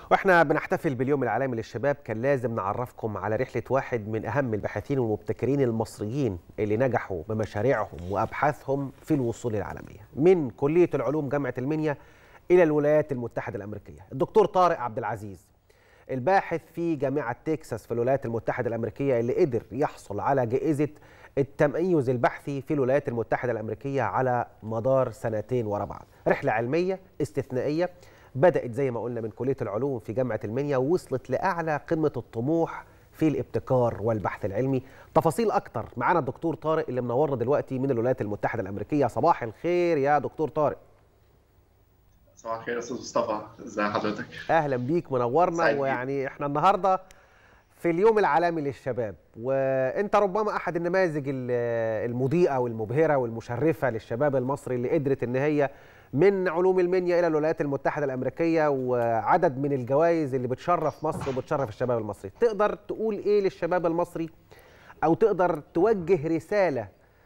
واحنا بنحتفل باليوم العالمي للشباب كان لازم نعرفكم على رحله واحد من اهم الباحثين والمبتكرين المصريين اللي نجحوا بمشاريعهم وابحاثهم في الوصول العالميه من كليه العلوم جامعه المنيا الى الولايات المتحده الامريكيه الدكتور طارق عبد العزيز الباحث في جامعه تكساس في الولايات المتحده الامريكيه اللي قدر يحصل على جائزه التميز البحثي في الولايات المتحده الامريكيه على مدار سنتين ورا بعض رحله علميه استثنائيه بدات زي ما قلنا من كليه العلوم في جامعه المنيا ووصلت لاعلى قمه الطموح في الابتكار والبحث العلمي تفاصيل اكتر معانا الدكتور طارق اللي منورنا دلوقتي من الولايات المتحده الامريكيه صباح الخير يا دكتور طارق صباح الخير يا استاذ مصطفى ازي حضرتك اهلا بيك منورنا سعيد ويعني احنا النهارده في اليوم العالمي للشباب وانت ربما احد النماذج ال- المضيئه والمبهره والمشرفه للشباب المصري اللي قدرت ان هي من علوم المنيا الى الولايات المتحده الامريكيه وعدد من الجوائز اللي بتشرف مصر وبتشرف الشباب المصري تقدر تقول ايه للشباب المصري او تقدر توجه رساله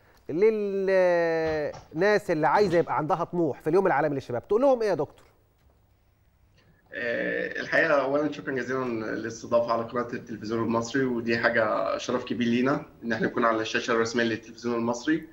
للناس اللي عايزه يبقى عندها طموح في اليوم العالمي للشباب تقول لهم ايه يا دكتور آه، الحقيقه اولا شكرا جزيلا للاستضافه على قناه التلفزيون المصري ودي حاجه شرف كبير لينا ان احنا نكون على الشاشه الرسميه للتلفزيون المصري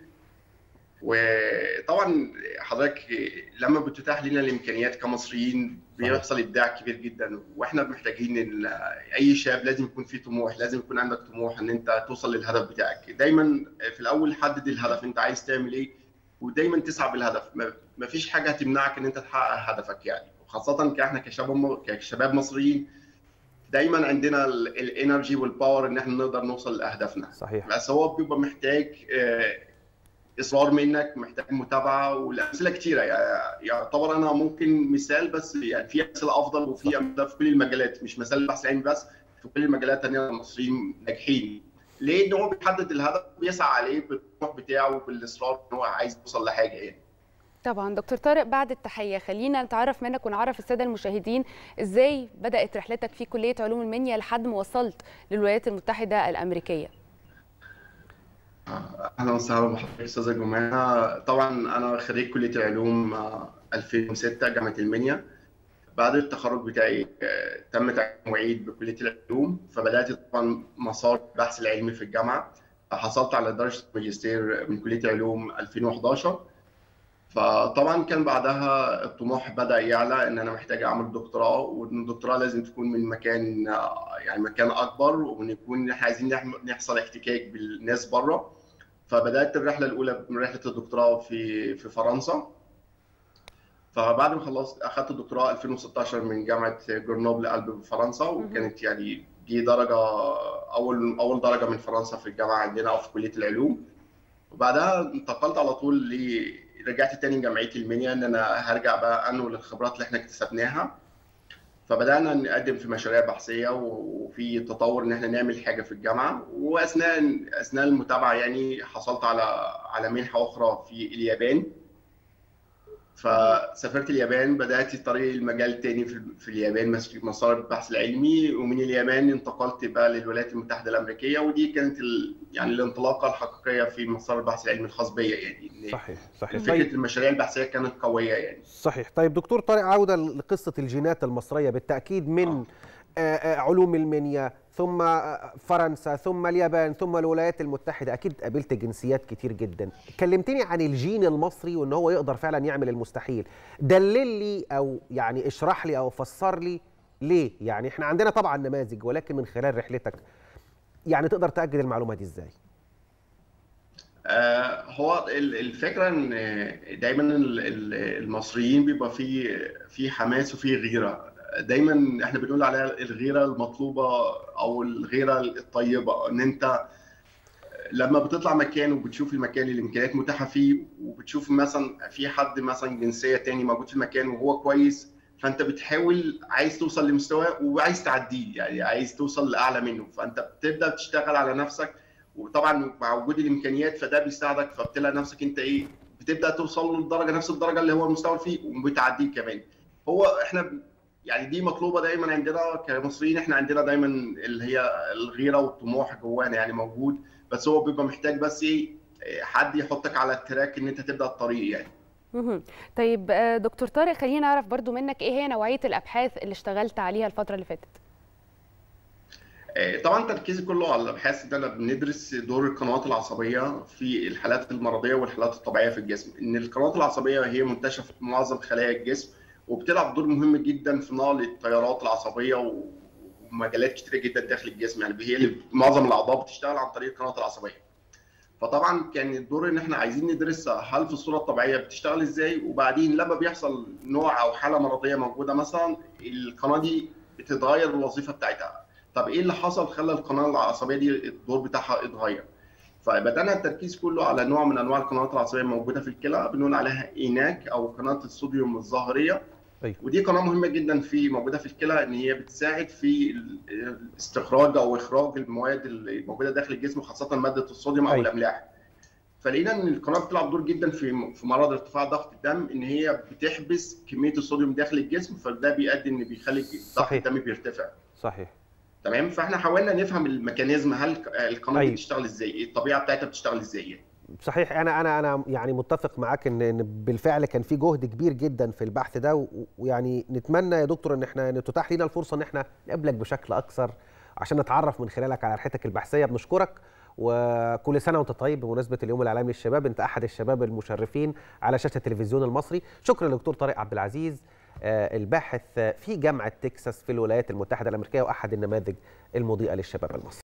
وطبعا حضرتك لما بتتاح لنا الامكانيات كمصريين بيحصل ابداع كبير جدا واحنا محتاجين ان اي شاب لازم يكون فيه طموح لازم يكون عندك طموح ان انت توصل للهدف بتاعك دايما في الاول حدد الهدف انت عايز تعمل ايه ودايما تسعى بالهدف ما- ما فيش حاجه هتمنعك ان انت تحقق هدفك يعني وخاصه كاحنا كشباب كشباب مصريين دايما عندنا ال- الانرجي والباور ان احنا نقدر نوصل لاهدافنا صحيح بس هو بيبقى محتاج آه، اصرار منك محتاج متابعه والامثله كتيره يعني يعتبر انا ممكن مثال بس يعني في امثله افضل وفي امثله في كل المجالات مش مثال البحث العلمي بس في كل المجالات الثانيه المصريين ناجحين ليه؟ ان هو بيحدد الهدف بيسعى عليه بالطموح بتاعه وبالاصرار ان هو عايز يوصل لحاجه يعني طبعا دكتور طارق بعد التحيه خلينا نتعرف منك ونعرف الساده المشاهدين ازاي بدات رحلتك في كليه علوم المنيا لحد ما وصلت للولايات المتحده الامريكيه اهلا وسهلا بحضرتك استاذه جمانه طبعا انا خريج كليه العلوم آه، 2006 جامعه المنيا بعد التخرج بتاعي آه، تم تعيين معيد بكليه العلوم فبدات طبعا مسار البحث العلمي في الجامعه حصلت على درجه الماجستير من كليه العلوم 2011 فطبعا كان بعدها الطموح بدا يعلى ان انا محتاج اعمل دكتوراه وان الدكتوراه لازم تكون من مكان آه، يعني مكان اكبر وان يكون إحنا عايزين نعمل- نحصل احتكاك بالناس بره فبدات الرحله الاولى من رحله الدكتوراه في في فرنسا فبعد ما خلصت اخذت الدكتوراه 2016 من جامعه جرنوبل قلب بفرنسا وكانت يعني دي درجه اول اول درجه من فرنسا في الجامعه عندنا او في كليه العلوم وبعدها انتقلت على طول ل رجعت تاني جمعيه المنيا ان انا هرجع بقى انقل الخبرات اللي احنا اكتسبناها فبدانا نقدم في مشاريع بحثيه وفي تطور ان احنا نعمل حاجه في الجامعه واثناء اثناء المتابعه يعني حصلت على على منحه اخرى في اليابان فسافرت اليابان بدات طريق المجال تاني في, في اليابان مس- في مسار البحث العلمي ومن اليابان انتقلت بقى للولايات المتحده الامريكيه ودي كانت ال... يعني الانطلاقه الحقيقيه في مسار البحث العلمي الخاص بيا يعني إن صحيح صحيح فكره طيب المشاريع البحثيه كانت قويه يعني صحيح طيب دكتور طارق عودة لقصة الجينات المصرية بالتأكيد من آه. آه، آه، علوم المنيا ثم آه، فرنسا ثم اليابان ثم الولايات المتحدة أكيد قابلت جنسيات كتير جدا كلمتني عن الجين المصري وأن هو يقدر فعلا يعمل المستحيل دلل لي أو يعني اشرح لي أو فسر لي ليه يعني احنا عندنا طبعا نماذج ولكن من خلال رحلتك يعني تقدر تأكد المعلومة دي ازاي آه، هو ال- الفكره ان دايما ال- ال- المصريين بيبقى في في حماس وفي غيره دايما احنا بنقول عليها الغيره المطلوبه او الغيره الطيبه ان انت لما بتطلع مكان وبتشوف المكان اللي الامكانيات متاحه فيه وبتشوف مثلا في حد مثلا جنسيه تاني موجود في المكان وهو كويس فانت بتحاول عايز توصل لمستواه وعايز تعديه يعني عايز توصل لاعلى منه فانت بتبدا تشتغل على نفسك وطبعا مع وجود الامكانيات فده بيساعدك فبتلاقي نفسك انت ايه بتبدا توصل له للدرجه نفس الدرجه اللي هو المستوى فيه وبتعديه كمان هو احنا يعني دي مطلوبه دايما عندنا كمصريين احنا عندنا دايما اللي هي الغيره والطموح جوانا يعني موجود بس هو بيبقى محتاج بس ايه حد يحطك على التراك ان انت تبدا الطريق يعني مهم. طيب آه، دكتور طارق خلينا نعرف برضو منك ايه هي نوعيه الابحاث اللي اشتغلت عليها الفتره اللي فاتت آه، طبعا تركيزي كله على الابحاث ان انا بندرس دور القنوات العصبيه في الحالات المرضيه والحالات الطبيعيه في الجسم ان القنوات العصبيه هي منتشره في معظم خلايا الجسم وبتلعب دور مهم جدا في نقل التيارات العصبيه و- ومجالات كتيره جدا داخل الجسم يعني هي اللي معظم الاعضاء بتشتغل عن طريق القنوات العصبيه فطبعا كان الدور ان احنا عايزين ندرس هل في الصوره الطبيعيه بتشتغل ازاي وبعدين لما بيحصل نوع او حاله مرضيه موجوده مثلا القناه دي بتتغير الوظيفه بتاعتها طب ايه اللي حصل خلى القناه العصبيه دي الدور بتاعها اتغير فبدانا التركيز كله على نوع من انواع القنوات العصبيه الموجوده في الكلى بنقول عليها ايناك او قناه الصوديوم الظاهريه أيوة. ودي قناه مهمه جدا في موجوده في الكلى ان هي بتساعد في ال- استخراج او اخراج المواد اللي موجوده داخل الجسم خاصه ماده الصوديوم او أيوة. الاملاح فلقينا ان القناه بتلعب دور جدا في في مرض ارتفاع ضغط الدم ان هي بتحبس كميه الصوديوم داخل الجسم فده بيؤدي ان بيخلي ضغط صحيح. الدم بيرتفع صحيح تمام فاحنا حاولنا نفهم الميكانيزم هل القناه دي أيوة. بتشتغل ازاي إيه الطبيعه بتاعتها بتشتغل ازاي صحيح انا انا انا يعني متفق معاك ان ان بالفعل كان في جهد كبير جدا في البحث ده و- ويعني نتمنى يا دكتور ان احنا ان تتاح لنا الفرصه ان احنا نقابلك بشكل اكثر عشان نتعرف من خلالك على رحلتك البحثيه بنشكرك وكل سنه وانت طيب بمناسبه اليوم العالمي للشباب انت احد الشباب المشرفين على شاشه التلفزيون المصري شكرا لدكتور طارق عبد العزيز آه، الباحث في جامعه تكساس في الولايات المتحده الامريكيه واحد النماذج المضيئه للشباب المصري